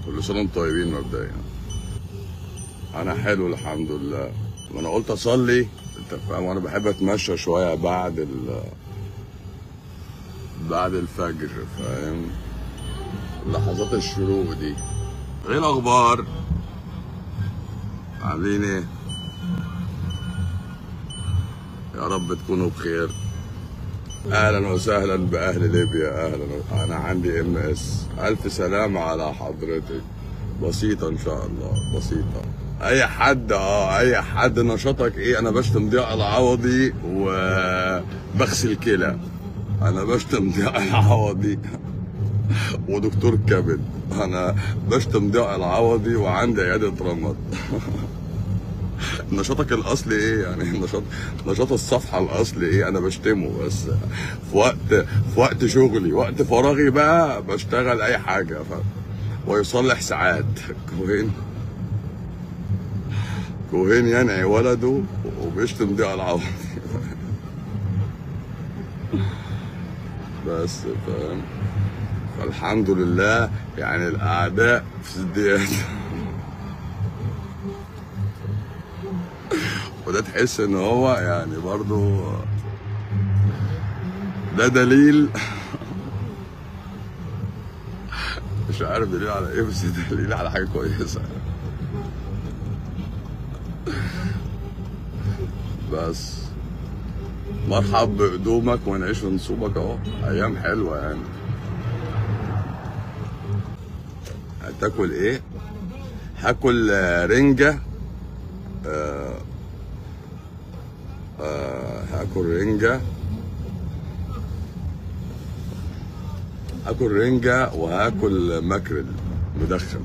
كل سنه وانتم طيبين مبدئيا انا حلو الحمد لله ما انا قلت اصلي انت فاهم وانا بحب اتمشى شويه بعد ال بعد الفجر فاهم لحظات الشروق دي ايه الاخبار عاملين ايه يا رب تكونوا بخير اهلا وسهلا باهل ليبيا اهلا انا عندي ام اس الف سلامه على حضرتك بسيطه ان شاء الله بسيطه اي حد اه اي حد نشاطك ايه انا بشتم ضياء العوضي وبغسل كلى انا بشتم ضياء العوضي ودكتور كبد انا بشتم ضياء العوضي وعندي عياده رمد نشاطك الاصلي ايه يعني نشاط نشاط الصفحه الاصلي ايه انا بشتمه بس في وقت في وقت شغلي وقت فراغي بقى بشتغل اي حاجه ف... ويصلح ساعات كوهين كوهين ينعي ولده وبيشتم ضياء العوضي بس فاهم فالحمد لله يعني الاعداء في ازدياد وده تحس ان هو يعني برضو ده دليل مش عارف دليل على ايه بس دليل على حاجه كويسه بس مرحب بقدومك ونعيش في نصوبك اهو ايام حلوه يعني هتاكل ايه هاكل آه، رنجه آه، آه، هاكل رنجة هاكل رنجة وهاكل ماكريل مدخن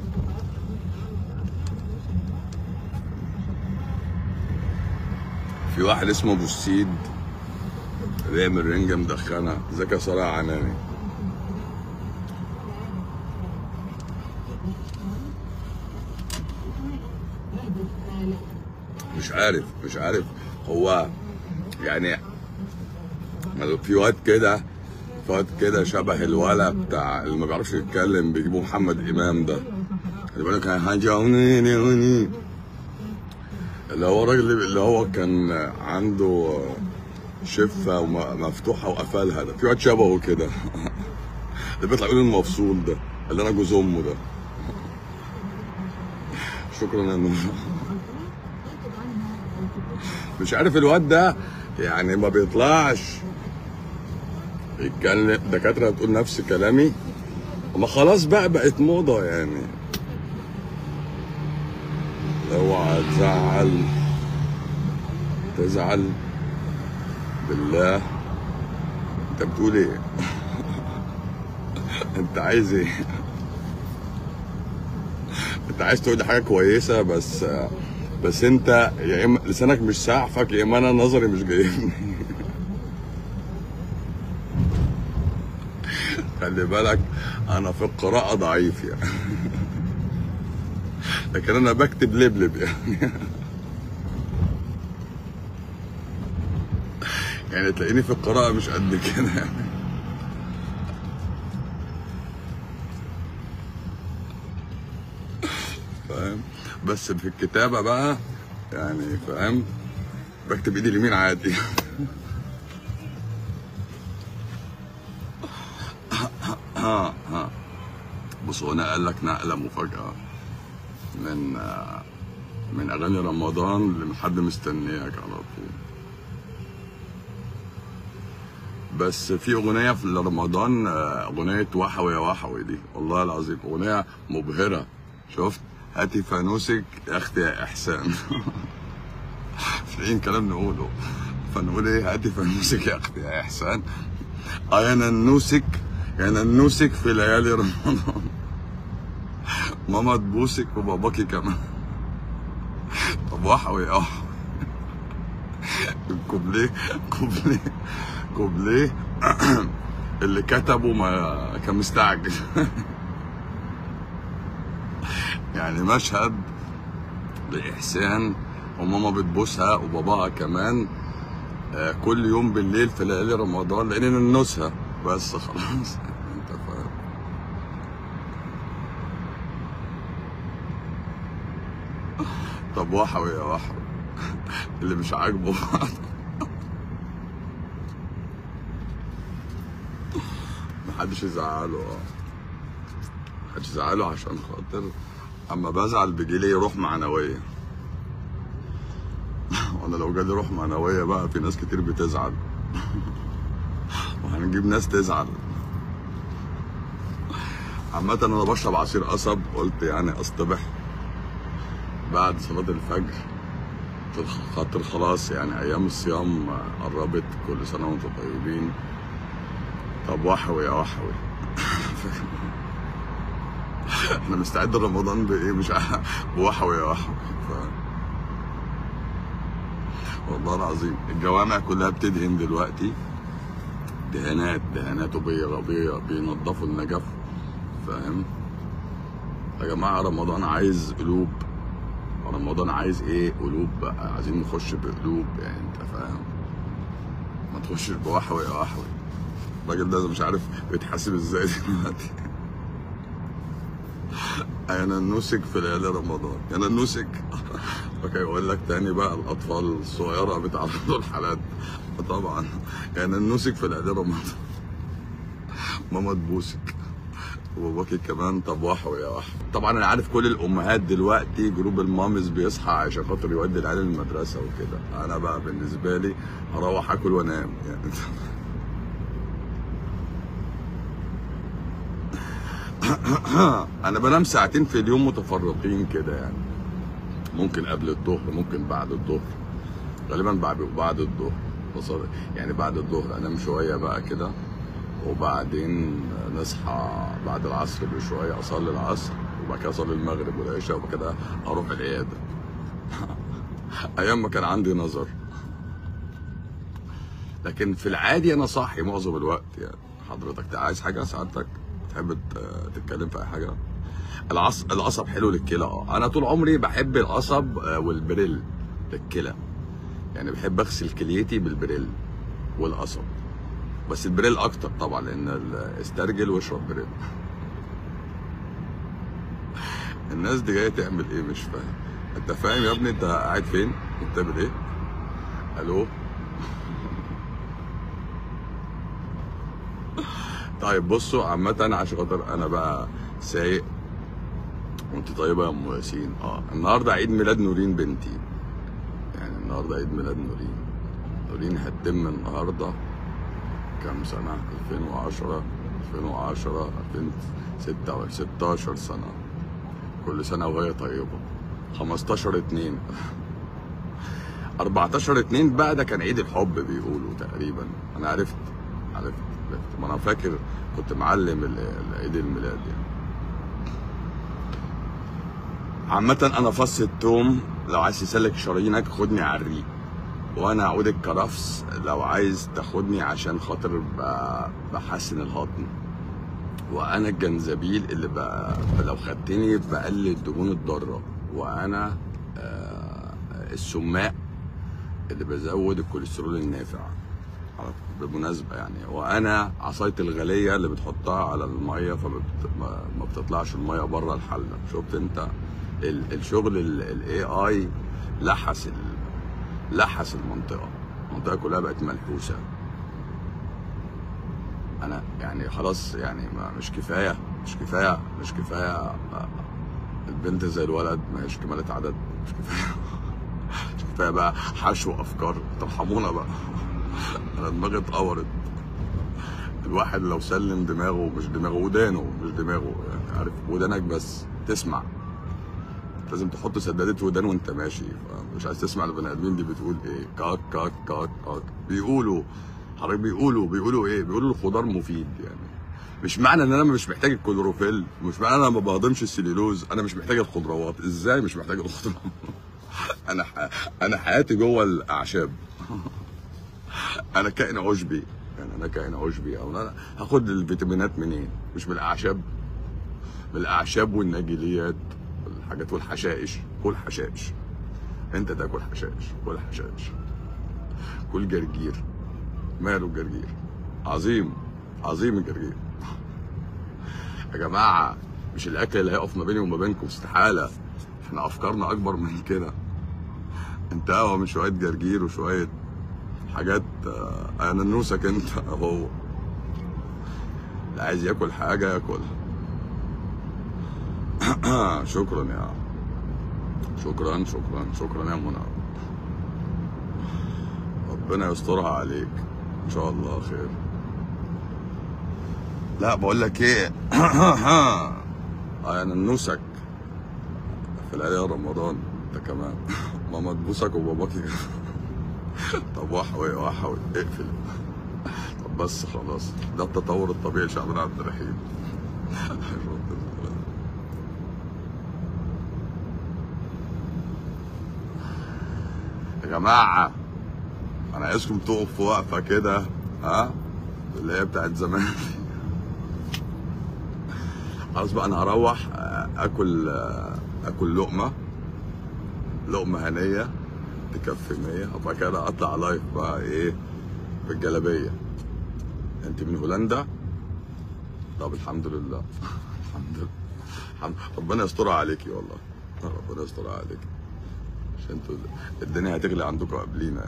في واحد اسمه ابو السيد بيعمل رنجة مدخنة ازيك يا سارة عناني مش عارف مش عارف هو يعني في واد كده في واد كده شبه الولا بتاع اللي ما بيعرفش يتكلم بيجيبوا محمد امام ده اللي بيقول لك حاجه هوني هوني اللي هو الراجل اللي هو كان عنده شفه وم- مفتوحه وقفلها ده في واد شبهه كده اللي بيطلع يقول المفصول ده اللي انا جوز امه ده شكرا يا نور مش عارف الواد ده يعني ما بيطلعش يتكلم دكاتره بتقول نفس كلامي ما خلاص بقى بقت موضه يعني اوعى تزعل تزعل بالله انت بتقول ايه انت عايز ايه انت عايز تقول لي حاجه كويسه بس بس انت يا اما لسانك مش ساعفك يا اما انا نظري مش جايبني خلي بالك انا في القراءه ضعيف يعني لكن انا بكتب لبلب يعني يعني تلاقيني في القراءه مش قد كده يعني فاهم بس في الكتابه بقى يعني فاهم بكتب ايدي اليمين عادي ها ها بص هنا قال لك نقله مفاجاه من من اغاني رمضان لحد مستنياك على طول بس في اغنيه في رمضان آه، اغنيه وحوي يا وحوي دي والله العظيم اغنيه مبهره شفت هاتي فانوسك يا اختي يا احسان مش لاقيين كلام نقوله فنقول ايه هاتي فانوسك يا اختي يا احسان اه يا ننوسك يا ننوسك في ليالي رمضان ماما تبوسك وباباكي كمان طب وحوي اه الكوبليه كوبليه كوبليه اللي كتبه ما كان مستعجل يعني مشهد لإحسان وماما بتبوسها وباباها كمان آه، كل يوم بالليل في ليالي رمضان لأن ننسها بس خلاص انت فاهم طب وحوي يا وحوي اللي مش عاجبه محدش يزعله اه محدش يزعله عشان خاطر اما بزعل بيجيلي روح معنويه وانا لو جالي روح معنويه بقى في ناس كتير بتزعل وهنجيب ناس تزعل عامة انا بشرب عصير قصب قلت يعني اصطبح بعد صلاة الفجر عشان خاطر خلاص يعني ايام الصيام قربت كل سنة وانتم طيبين طب وحوي يا وحوي احنا مستعد رمضان بايه مش عارف بوحوي يا وحوي ف... والله العظيم الجوامع كلها بتدهن دلوقتي دهانات دهانات وبي بي بينضفوا النجف فاهم يا جماعه رمضان عايز قلوب رمضان عايز ايه قلوب بقى عايزين نخش بقلوب يعني انت فاهم ما تخشش بوحوي يا وحوي الراجل ده مش عارف بيتحاسب ازاي دلوقتي انا النسك في ليالي رمضان انا النسك اوكي يقول لك تاني بقى الاطفال الصغيره بيتعرضوا لحالات طبعا يعني النسك في ليالي رمضان ماما تبوسك وباباكي كمان طب وحوي يا وحوي طبعا انا عارف كل الامهات دلوقتي جروب المامز بيصحى عشان خاطر يودي العيال المدرسه وكده انا بقى بالنسبه لي هروح اكل وانام يعني انا بنام ساعتين في اليوم متفرقين كده يعني ممكن قبل الظهر ممكن بعد الظهر غالبا بعد بعد الظهر بصر- يعني بعد الظهر انام شويه بقى كده وبعدين نصحى بعد العصر بشويه اصلي العصر وبعد كده اصلي المغرب والعشاء وبعد كده اروح العياده ايام ما كان عندي نظر لكن في العادي انا صاحي معظم الوقت يعني حضرتك عايز حاجه سعادتك تحب ت- تتكلم في اي حاجه العص... القصب حلو للكلى اه انا طول عمري بحب القصب آه، والبريل للكلى يعني بحب اغسل كليتي بالبريل والقصب بس البريل اكتر طبعا لان ال- استرجل واشرب بريل الناس دي جايه تعمل ايه مش فاهم انت فاهم يا ابني انت قاعد فين بتعمل ايه الو طيب بصوا عامة عشان خاطر انا بقى سايق وانت طيبة يا ام ياسين اه النهارده عيد ميلاد نورين بنتي يعني النهارده عيد ميلاد نورين نورين هتتم النهارده كام سنة 2010 2010 2006 16 سنة كل سنة وهي طيبة 15 2 14 2 بقى ده كان عيد الحب بيقولوا تقريبا انا عرفت عرفت عرفت ما انا فاكر كنت معلم ال- ال- عيد الميلاد يعني عامة انا فص التوم لو عايز تسلك شرايينك خدني على الريق وانا عود الكرفس لو عايز تاخدني عشان خاطر ب- بحسن الهضم وانا الجنزبيل اللي ب... لو خدتني بقلل الدهون الضاره وانا آه، السماء اللي بزود الكوليسترول النافع على- بالمناسبة يعني وانا عصاية الغلية اللي بتحطها على المية فما ما ما بتطلعش المية بره الحلة شفت انت ال- الشغل الاي اي لحس ال- لحس المنطقة المنطقة كلها بقت ملحوسة انا يعني خلاص يعني ما مش كفايه مش كفايه مش كفايه البنت زي الولد ما هيش كمالة عدد مش كفايه مش كفايه بقى حشو افكار ترحمونا بقى انا دماغي اتقورت الواحد لو سلم دماغه مش دماغه ودانه مش دماغه يعني عارف ودانك بس تسمع لازم تحط سدادة ودان وانت ماشي مش عايز تسمع البني ادمين دي بتقول ايه كاك كاك كاك كاك بيقولوا حضرتك بيقولوا بيقولوا ايه بيقولوا الخضار مفيد يعني مش معنى ان انا مش محتاج الكلوروفيل مش معنى ان انا ما بهضمش السليلوز انا مش محتاج الخضروات ازاي مش محتاج الخضروات انا ح... انا حياتي جوه الاعشاب انا كائن عشبي يعني انا كائن عشبي او انا هاخد الفيتامينات منين مش من الاعشاب من الاعشاب والنجيليات والحاجات والحشائش كل حشائش انت تاكل حشائش كل حشائش كل جرجير ماله الجرجير عظيم عظيم الجرجير يا جماعه مش الاكل اللي هيقف ما بيني وما بينكم استحاله احنا افكارنا اكبر من كده انت قهوه من شويه جرجير وشويه حاجات آه، انا نوسك انت هو اللي عايز ياكل حاجه ياكلها شكرا يا شكرا شكرا شكرا يا منى ربنا يسترها عليك ان شاء الله خير لا بقول لك ايه انا ننوسك في العيله رمضان انت كمان ماما تبوسك وباباك ي- طب وحوي وحوي اقفل طب بس خلاص ده التطور الطبيعي لشعبنا عبد الرحيم يا جماعه انا عايزكم تقفوا وقفه كده ها اللي هي بتاعت زمان خلاص بقى انا هروح آه، اكل آه، اكل لقمه لقمه هنيه تكفي 100 وبعد كده اطلع لايف بقى ايه بالجلابيه انت من هولندا طب الحمد لله الحمد لله الحمد ربنا يسترها عليكي والله ربنا يسترها عليكي عشان انتوا الدنيا هتغلي عندكم قبلينا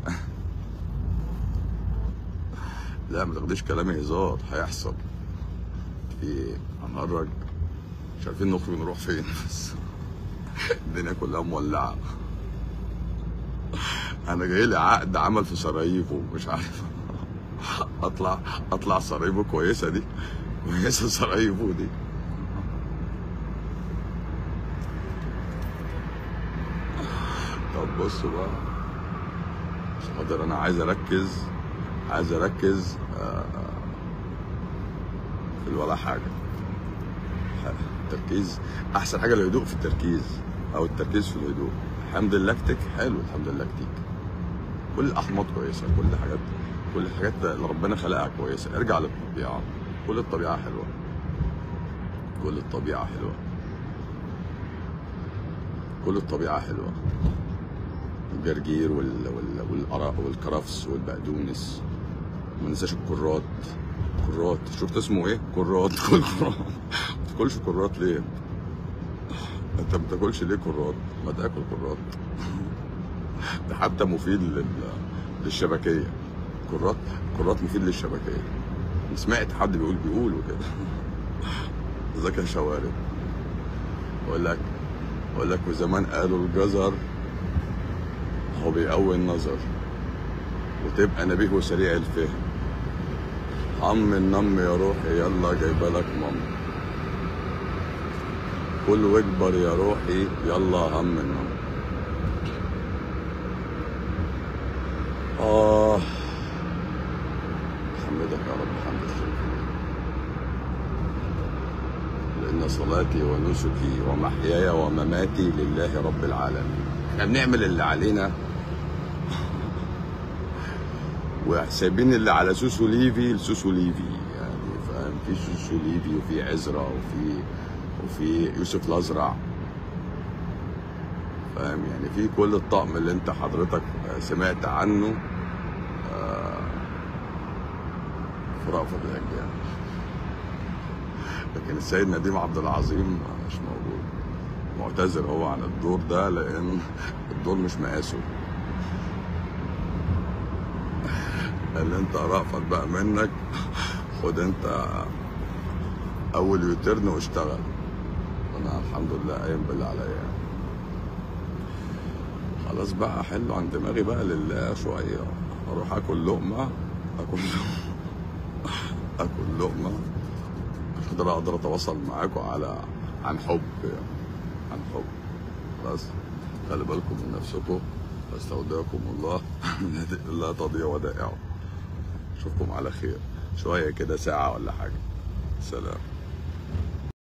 لا ما تاخديش كلامي هزار هيحصل في ايه هنهرج مش عارفين نخرج نروح فين بس الدنيا كلها مولعه انا جاي لي عقد عمل في سراييفو مش عارف اطلع اطلع سراييفو كويسه دي كويسه سراييفو دي طب بصوا بقى مش قادر انا عايز اركز عايز اركز آه، في ولا حاجه التركيز احسن حاجه الهدوء في التركيز او التركيز في الهدوء حمض اللاكتيك حلو الحمض اللاكتيك كل الاحماض كويسه كل حاجات كل الحاجات اللي ربنا خلقها كويسه ارجع للطبيعه كل الطبيعه حلوه كل الطبيعه حلوه كل الطبيعه حلوه الجرجير وال... وال... والقرا والكرفس والبقدونس ما ننساش الكرات كرات شفت اسمه ايه كرات كل كرات ما تاكلش كرات ليه انت ما بتاكلش ليه كرات ما تاكل كرات ده حتى مفيد لل... للشبكيه كرات كرات مفيد للشبكيه سمعت حد بيقول بيقول وكده ازيك يا شوارب اقول لك اقول لك وزمان قالوا الجزر هو بيقوي النظر وتبقى نبيه وسريع الفهم عم النم يا روحي يلا جايبه لك مام كل واكبر يا روحي يلا هم النم آه حمدك يا رب حمد الخلق لأن صلاتي ونسكي ومحياي ومماتي لله رب العالمين احنا بنعمل اللي علينا وسايبين اللي على سوسو ليفي لسوسو ليفي يعني فاهم في سوسو ليفي وفي عزرا وفي وفي يوسف الازرع فاهم يعني في كل الطقم اللي انت حضرتك سمعت عنه آه، في رأفت الهجان لكن السيد نديم عبد العظيم مش موجود معتذر هو عن الدور ده لان الدور مش مقاسه قال لي انت رأفت بقى منك خد انت اول يوترن واشتغل انا الحمد لله قايم باللي عليا خلاص بقى حلو عن دماغي بقى لله شويه اروح اكل لقمه اكل اكل لقمه اقدر اقدر اتواصل معاكم على عن حب يعني عن حب بس خلي بالكم من نفسكم واستودعكم الله لا تضيع ودائعه اشوفكم على خير شويه كده ساعه ولا حاجه سلام